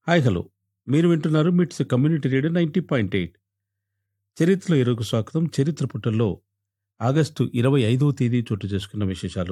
hi hello మీరు వింటున్నారు MITS community radio ninety point eight చరిత్రలో ఈరోజు స్వాగతం చరిత్ర పుటల్లో ఆగస్టు ఇరవై ఐదవ తేదీ చోటు చేసుకున్న విశేషాలు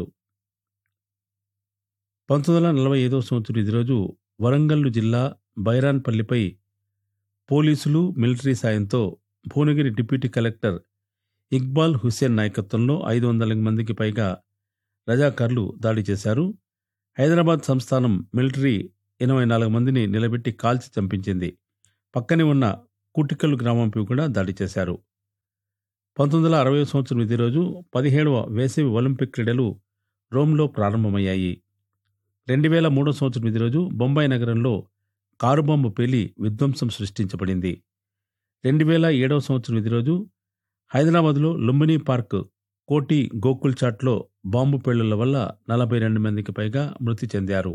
పంతొమ్మిది వందల నలభై ఐదవ సంవత్సరం ఇది రోజు వరంగల్ జిల్లా బైరాన్పల్లిపై పోలీసులు మిలిటరీ సాయంతో భువనగిరి డిప్యూటీ కలెక్టర్ ఇక్బాల్ హుస్సేన్ నాయకత్వంలో ఐదు వందల మందికి పైగా రజాకార్లు దాడి చేశారు హైదరాబాద్ సంస్థానం మిలిటరీ ఎనభై నాలుగు మందిని నిలబెట్టి కాల్చి చంపించింది పక్కనే ఉన్న కుటికల్ గ్రామంపై కూడా దాడి చేశారు పంతొమ్మిది వందల అరవై సంవత్సరం ఇదే రోజు పదిహేడవ వేసవి ఒలింపిక్ క్రీడలు రోమ్లో ప్రారంభమయ్యాయి రెండు వేల మూడో సంవత్సరం ఇదే రోజు బొంబాయి నగరంలో కారు బాంబు పేలి విధ్వంసం సృష్టించబడింది రెండు వేల ఏడవ సంవత్సరం ఇదే రోజు హైదరాబాద్లో లుంబినీ పార్క్ కోటి గోకుల్ చాట్లో బాంబు పేలుళ్ల వల్ల నలభై రెండు మందికి పైగా మృతి చెందారు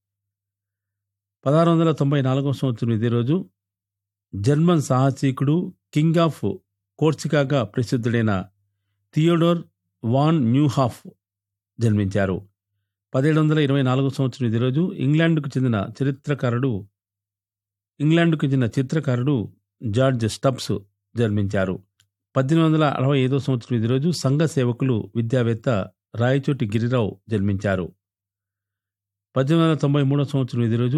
పదహారు వందల తొంభై నాలుగవ సంవత్సరం ఇదే రోజు జర్మన్ సాహసికుడు కింగ్ ఆఫ్ కోర్సికాగా ప్రసిద్ధుడైన థియోడోర్ వాన్ న్యూహాఫ్ జన్మించారు పదిహేడు వందల ఇరవై నాలుగవ సంవత్సరం ఇదే రోజు ఇంగ్లాండ్కు చెందిన చరిత్రకారుడు ఇంగ్లాండ్కు చెందిన చిత్రకారుడు జార్జ్ స్టబ్స్ జన్మించారు పద్దెనిమిది వందల అరవై ఐదో సంవత్సరం ఇదే రోజు సంఘ సేవకులు విద్యావేత్త రాయచోటి గిరిరావు జన్మించారు పద్దెనిమిది వందల తొంభై మూడో సంవత్సరం ఇదే రోజు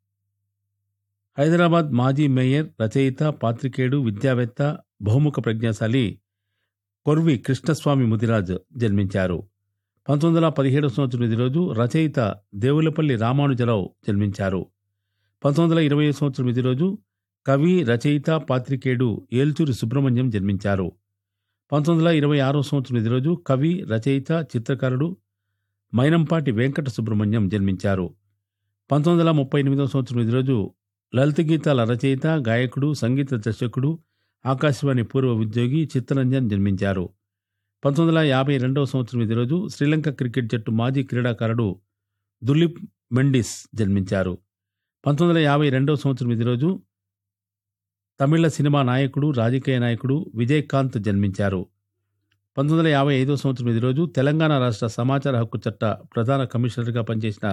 హైదరాబాద్ మాజీ మేయర్ రచయిత పాత్రికేయుడు విద్యావేత్త బహుముఖ ప్రజ్ఞాశాలి కొర్వి కృష్ణస్వామి ముదిరాజ్ జన్మించారు పంతొమ్మిది వందల పదిహేడు సంవత్సరం ఇదే రోజు రచయిత దేవులపల్లి రామానుజరావు జన్మించారు పంతొమ్మిది వందల ఇరవై సంవత్సరం ఇదే రోజు కవి రచయిత పాత్రికేయుడు ఏల్చూరి సుబ్రహ్మణ్యం జన్మించారు పంతొమ్మిది వందల ఇరవై ఆరో సంవత్సరం ఇదే రోజు కవి రచయిత చిత్రకారుడు మైనంపాటి వెంకట సుబ్రహ్మణ్యం జన్మించారు పంతొమ్మిది వందల ముప్పై ఎనిమిదవ సంవత్సరం ఇదే రోజు లలిత గీతాల రచయిత గాయకుడు సంగీత దర్శకుడు ఆకాశవాణి పూర్వ ఉద్యోగి చిత్తరంజన్ జన్మించారు పంతొమ్మిది వందల యాభై రెండవ సంవత్సరం ఇదే రోజు శ్రీలంక క్రికెట్ జట్టు మాజీ క్రీడాకారుడు దులీప్ మెండిస్ జన్మించారు పంతొమ్మిది వందల యాభై రెండవ సంవత్సరం ఇదే రోజు తమిళ సినిమా నాయకుడు రాజకీయ నాయకుడు విజయకాంత్ జన్మించారు పంతొమ్మిది వందల యాభై ఐదో సంవత్సరం ఇదే రోజు తెలంగాణ రాష్ట్ర సమాచార హక్కు చట్ట ప్రధాన కమిషనర్గా పనిచేసిన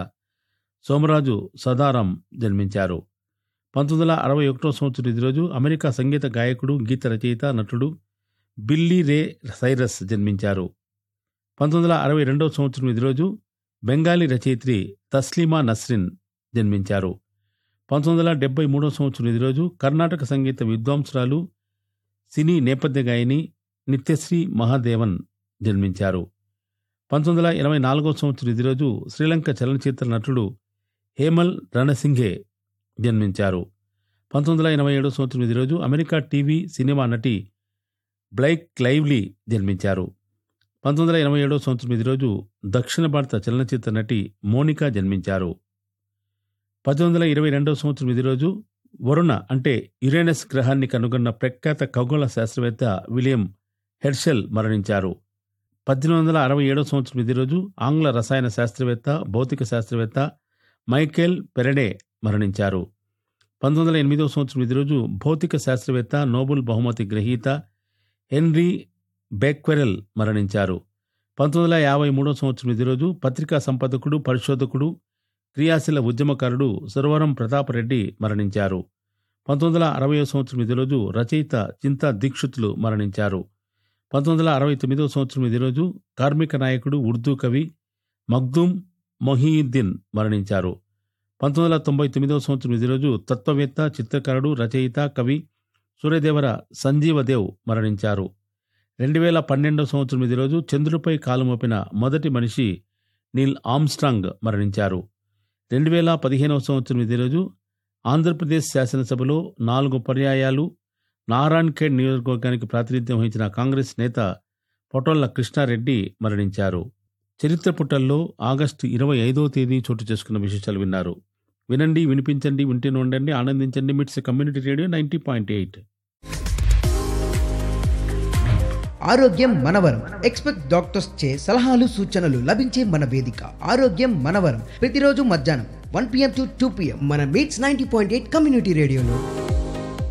సోమరాజు సదారాం జన్మించారు పంతొమ్మిది వందల అరవై ఒకటో సంవత్సరం ఇదే రోజు అమెరికా సంగీత గాయకుడు గీత రచయిత నటుడు బిల్లీ రే సైరస్ జన్మించారు పంతొమ్మిది వందల అరవై రెండవ సంవత్సరం ఇదే రోజు బెంగాలీ రచయిత్రి తస్లీమా నస్రిన్ జన్మించారు పంతొమ్మిది వందల డెబ్బై మూడవ సంవత్సరం ఇదే రోజు కర్ణాటక సంగీత విద్వాంసురాలు సినీ నేపథ్య గాయని నిత్యశ్రీ మహాదేవన్ జన్మించారు పంతొమ్మిది వందల ఎనభై నాలుగో సంవత్సరం ఇదే రోజు శ్రీలంక చలనచిత్ర నటుడు హేమల్ రణసింఘే జన్మించారు పంతొమ్మిది వందల ఎనభై ఏడో సంవత్సరం ఇదే రోజు అమెరికా టీవీ సినిమా నటి బ్లైక్ లైవ్లీ జన్మించారు పంతొమ్మిది వందల ఎనభై ఏడో సంవత్సరం ఇదే రోజు దక్షిణ భారత చలనచిత్ర నటి మోనికా జన్మించారు పద్దెనిమిది వందల ఇరవై రెండవ సంవత్సరం ఇదే రోజు వరుణ అంటే యురేనస్ గ్రహాన్ని కనుగొన్న ప్రఖ్యాత ఖగోళ శాస్త్రవేత్త విలియం హెర్షెల్ మరణించారు పద్దెనిమిది వందల అరవై ఏడవ సంవత్సరం ఇదే రోజు ఆంగ్ల రసాయన శాస్త్రవేత్త భౌతిక శాస్త్రవేత్త మైకేల్ పెరడే మరణించారు పంతొమ్మిది వందల ఎనిమిదవ సంవత్సరం ఇదే రోజు భౌతిక శాస్త్రవేత్త నోబెల్ బహుమతి గ్రహీత హెన్రీ బేక్వెరెల్ మరణించారు పంతొమ్మిది వందల యాభై మూడవ సంవత్సరం ఇదే రోజు పత్రికా సంపాదకుడు పరిశోధకుడు క్రియాశీల ఉద్యమకారుడు సురవరం ప్రతాపరెడ్డి మరణించారు పంతొమ్మిది వందల అరవై సంవత్సరం ఇదే రోజు రచయిత చింతా దీక్షితులు మరణించారు పంతొమ్మిది వందల అరవై తొమ్మిదవ సంవత్సరం ఇదే రోజు కార్మిక నాయకుడు ఉర్దూ కవి మగ్దూమ్ మొహీయుద్దీన్ మరణించారు పంతొమ్మిది వందల తొంభై తొమ్మిదవ సంవత్సరం ఇదే రోజు తత్వవేత్త చిత్రకారుడు రచయిత కవి సూర్యదేవర సంజీవదేవ్ మరణించారు రెండు వేల పన్నెండవ సంవత్సరం ఇదే రోజు చంద్రుడిపై కాలు మోపిన మొదటి మనిషి నీల్ ఆమ్స్ట్రాంగ్ మరణించారు రెండు వేల పదిహేనవ సంవత్సరం ఇదే రోజు ఆంధ్రప్రదేశ్ శాసనసభలో నాలుగు పర్యాయాలు నారాయణఖేడ్ నియోజకవర్గానికి ప్రాతినిధ్యం వహించిన కాంగ్రెస్ నేత పొటోళ్ల కృష్ణారెడ్డి మరణించారు చరిత్ర పుటల్లో ఆగస్టు ఇరవై ఐదో తేదీ చోటు చేసుకున్న విశేషాలు విన్నారు వినండి వినిపించండి వింటూనే ఉండండి ఆనందించండి MITS community radio ninety point eight ఆరోగ్యం మనవరం ఎక్స్పెక్ట్ డాక్టర్స్ చే సలహాలు సూచనలు లభించే మన వేదిక ఆరోగ్యం మనవరం ప్రతిరోజు మధ్యాహ్నం one PM to two PM మన MITS ninety point eight community రేడియోలో